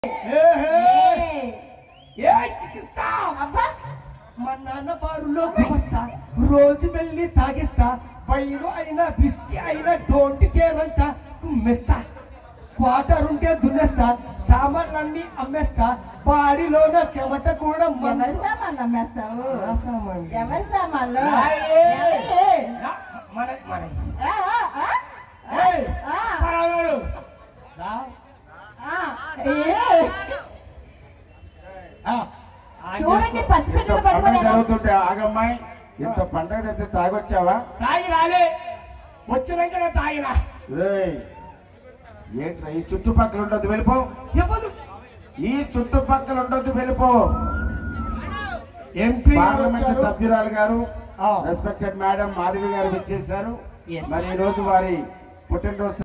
ఏ, ఏ, ఏ, ఏ చికిత్స అబ్బా మా నాన్న బారులో గుమస్తా రోజు వెళ్ళి తాగిస్తా వైను అయినా విస్కీ అయినా డోంట్ కేర్ అంట కుమ్మెస్తా క్వార్టర్ ఉంటే దున్నేస్తా సామాన్లన్నీ అమ్మేస్తా బాడీలోన చెమట కూడా ఎవరి మందు- సామాన్లు అమ్మేస్తావు నా సామాన్లు. ఎవరి సామాన్లు రాయే. ఎవరి? నా- మన మన ఆ, ఆ, ఆ, ఏయ్, ఆ, పరావారు. రా. ఆ, ఏ. ఆ, ఆ చూడండి చేసుకో. పసిపిల్లలు ఇంత పండగ పడుకోలేదు జరుగుతుంటే ఆగమ్మాయి ఇంత పండగ జరిగితే తాగొచ్చావా తాగి రాలే వచ్చినాక తాగినా రేయ్ ఏంట్రా ఈ చుట్టుపక్కల ఉండొద్దు వెళ్ళిపో ఎవరు ఈ చుట్టుపక్కల ఉండొద్దు వెళ్ళిపో ఎంపీ గారు పార్లమెంట్ వచ్చారు. సభ్యురాలు గారు ఆ. రెస్పెక్టెడ్ మేడం మాధవి గారు వచ్చేసారు Yes. మరి ఈ రోజు వారి పుట్టినరోజు